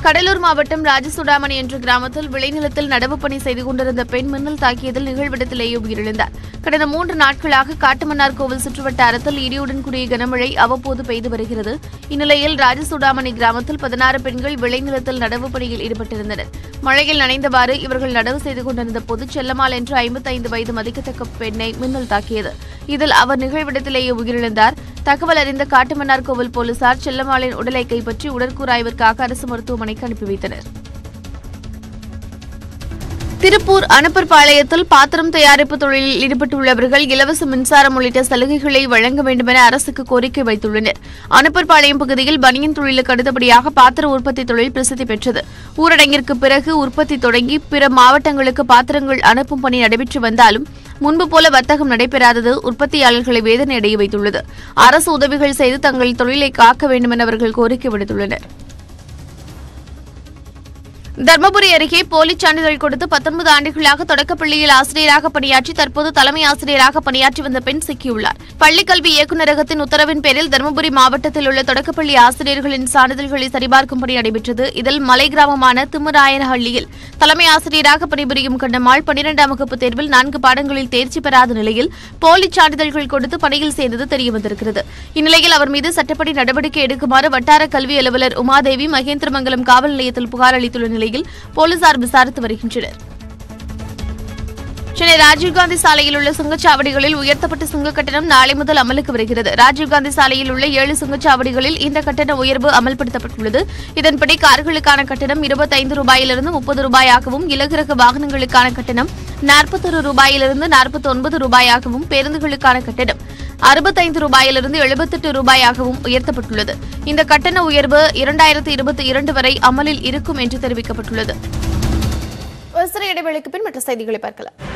கடலூர் மாவட்டம் ராஜசுடாமணி என்ற கிராமத்தில் விளைநிலத்தில் நடவு பணி செய்து கொண்டிருந்த பெண் மின்னல் தாக்கியதில் நிகழ்விடத்திலேயே உயிரிழந்தார் கடந்த மூன்று நாட்களாக காட்டுமன்னார் கோவில் சுற்றுவட்டாரத்தில் இடியுடன் கூடிய கனமழை அவ்வப்போது பெய்து வருகிறது இந்நிலையில் ராஜசுடாமணி கிராமத்தில் பதினாறு பெண்கள் விளைநிலத்தில் நடவு பணியில் ஈடுபட்டிருந்தனர் மழையில் நனைந்தவாறு இவர்கள் நடவு செய்து கொண்டிருந்த பொது செல்லம்மாள் என்ற ஐம்பத்தைந்து வயது மதிக்கத்தக்க பெண்ணை மின்னல் தாக்கியது இதில் அவர் நிகழ்விடத்திலேயே உயிரிழந்தார் தகவல் அறிந்த காட்டுமன்னார் கோவில் போலீசார் செல்லம்மாளின் உடலை கைப்பற்றி உடற்கூறாய்விற்காக அரசு மருத்துவமனைக்கு அனுப்பி வைத்தனர் திருப்பூர் அனப்பர்பாளையத்தில் பாத்திரம் தயாரிப்பு தொழிலில் ஈடுபட்டுள்ளவர்கள் இலவச மின்சாரம் உள்ளிட்ட சலுகைகளை வழங்க வேண்டுமென அரசுக்கு கோரிக்கை வைத்துள்ளனர் அனப்பர்பாளையம் பகுதியில் பனியன் தொழிலுக்கு அடுத்தபடியாக பாத்திர உற்பத்தி தொழில் பிரசித்தி பெற்றது ஊரடங்கிற்கு பிறகு உற்பத்தி தொடங்கி பிற மாவட்டங்களுக்கு பாத்திரங்கள் அனுப்பும் பணி நடைபெற்று வந்தாலும் முன்பு போல வர்த்தகம் நடைபெறாதது உற்பத்தியாளர்களை வேதனை அடைய வைத்துள்ளது அரசு உதவிகள் செய்து தங்கள் தொழிலை காக்க வேண்டுமென அவர்கள் கோரிக்கை விடுத்துள்ளனர் தர்மபுரி அருகே போலிச் சான்றிதழ் கொடுத்து பத்தொன்பது ஆண்டுகளாக தொடக்கப்பள்ளியில் ஆசிரியராக பணியாற்றி தற்போது தலைமை ஆசிரியராக பணியாற்றி வந்த பெண் சிக்கியுள்ளார் பள்ளிக்கல்வி இயக்குநரகத்தின் உத்தரவின் பேரில் தருமபுரி மாவட்டத்தில் உள்ள தொடக்கப்பள்ளி ஆசிரியர்களின் சான்றிதழ்களை சரிபார்க்கும் பணி நடைபெற்றது இதில் மலை கிராமமான திமுராயனஹள்ளியில் தலைமை ஆசிரியராக பணிபுரியும் கண்டமாள் பனிரெண்டாம் வகுப்பு தேர்வில் நான்கு பாடங்களில் தேர்ச்சி பெறாத நிலையில் போலிச் சான்றிதழ்கள் கொடுத்து பணியில் சேர்ந்தது தெரியவந்திருக்கிறது இந்நிலையில் அவர் மீது சட்டப்படி நடவடிக்கை எடுக்குமாறு வட்டார கல்வி அலுவலர் உமாதேவி மகேந்திரமங்கலம் காவல் நிலையத்தில் புகார் அளித்துள்ள நிலையில் போலீசார் விசாரித்து வருகின்றனர் சென்னை ராஜீவ்காந்தி சாலையில் உள்ள சுங்கச்சாவடிகளில் உயர்த்தப்பட்ட சுங்க கட்டணம் நாளை முதல் அமலுக்கு வருகிறது ராஜீவ்காந்தி சாலையில் உள்ள ஏழு சுங்கச்சாவடிகளில் இந்த கட்டண உயர்வு அமல்படுத்தப்பட்டுள்ளது இதன்படி கார்களுக்கான கட்டணம் இருபத்தைந்து ரூபாயிலிருந்து முப்பது ரூபாயாகவும் இலகுரக வாகனங்களுக்கான கட்டணம் நாற்பத்தொரு ரூபாயிலிருந்து நாற்பத்தி ஒன்பது ரூபாயாகவும் பேருந்துகளுக்கான கட்டணம் அறுபத்தைந்து ரூபாயிலிருந்து எழுபத்தெட்டு ரூபாயாகவும் உயர்த்தப்பட்டுள்ளது இந்த கட்டண உயர்வு இரண்டாயிரத்து இருபத்தி இரண்டு வரை அமலில் இருக்கும் என்று தெரிவிக்கப்பட்டுள்ளது ஒரு சிறு இடைவெளிக்கு பின் மற்ற செய்திகளை பார்க்கலாம்